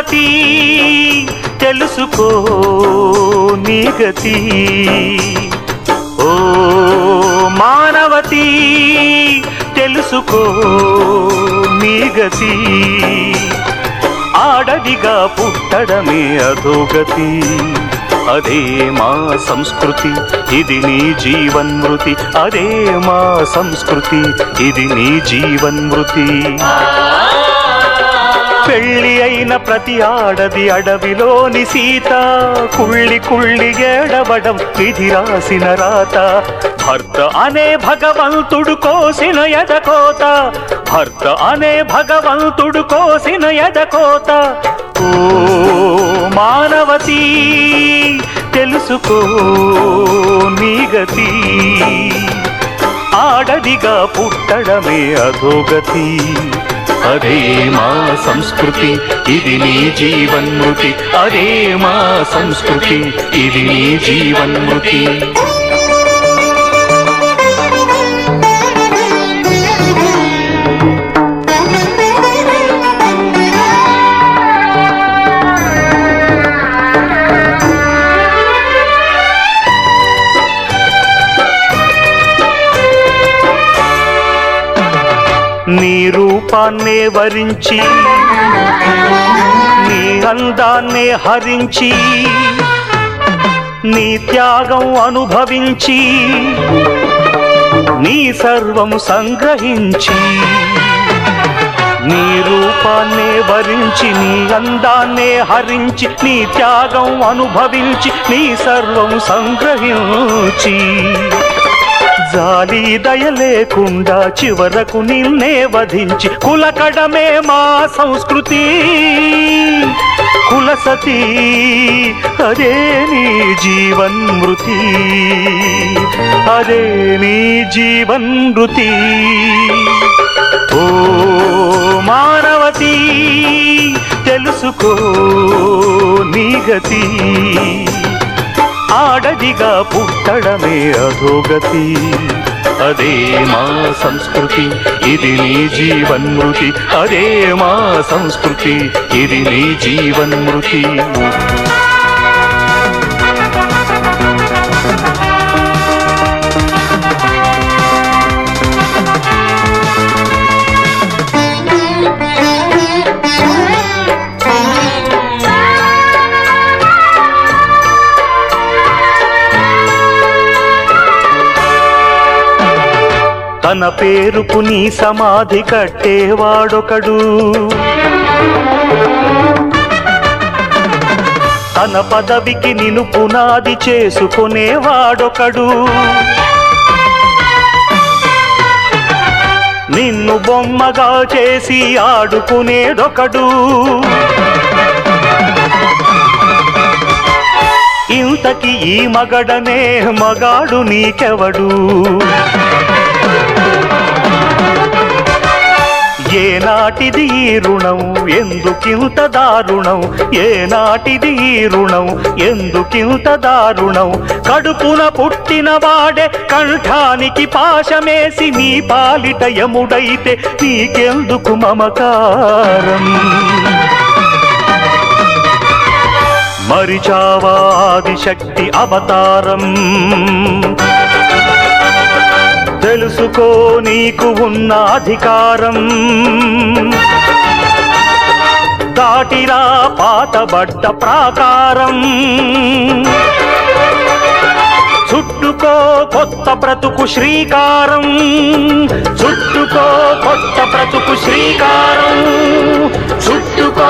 మానవతి తెలుసుకో నీ గతి ఓ మానవతి తెలుసుకో నీ గతి ఆడదిగా పుట్టడమే అధోగతి అదే మా సంస్కృతి ఇది నీ జీవన్మృతి అదే మా సంస్కృతి ఇది నీ జీవన్మృతి పెళ్లి అయిన ప్రతి ఆడది అడవిలోని సీత కుళ్ళి కుళ్ళి ఏడవడం విధి రాసిన రాత భర్త అనే భగవంతుడు కోసిన ఎదకోత భర్త అనే భగవంతుడు కోసిన ఎదకోత ఓ మానవతి తెలుసుకో నీ గతి ఆడదిగా పుట్టడమే అధోగతి అదే మా సంస్కృతి ఇది నీ జీవన్మృతి అదే మా సంస్కృతి ఇది నీ జీవన్మృతి నీ రూపాన్నే వరించి నీ అందాన్నే హరించి నీ త్యాగం అనుభవించి నీ సర్వము సంగ్రహించి నీ రూపాన్నే వరించి నీ అందాన్నే హరించి నీ త్యాగం అనుభవించి నీ సర్వం సంగ్రహించి జాలి దయ లేకుండా చివరకు నిన్నే వధించి కులకడమే మా సంస్కృతి కులసతి అదే నీ జీవన్మృతి అదే నీ జీవన్మృతి ఓ మానవతి తెలుసుకో నీ గతి ఆడదిగా పుట్టడమే అధోగతి అదే మా సంస్కృతి ఇది నీ జీవన్మృతి అదే మా సంస్కృతి ఇది నీ జీవన్మృతి తన పేరుకు నీ సమాధి కట్టేవాడొకడు తన పదవికి నిను పునాది చేసుకునేవాడొకడు నిన్ను బొమ్మగా చేసి ఆడుకునేదొకడు ఇంతకి ఈ మగడనే మగాడు నీకెవడు ఏనాటిది ఈ రుణం ఎందుకింత దారుణం ఏనాటిది ఈ రుణం ఎందుకింత దారుణం కడుపున పుట్టిన వాడే కంఠానికి పాశమేసి నీ పాలిట యముడైతే నీకెందుకు మమకారం మరిచావాది శక్తి అవతారం తెలుసుకో నీకు ఉన్న అధికారం దాటిరా పాతబడ్డ ప్రాకారం చుట్టుకో కొత్త బ్రతుకు శ్రీకారం చుట్టుకో కొత్త బ్రతుకు శ్రీకారం చుట్టుకో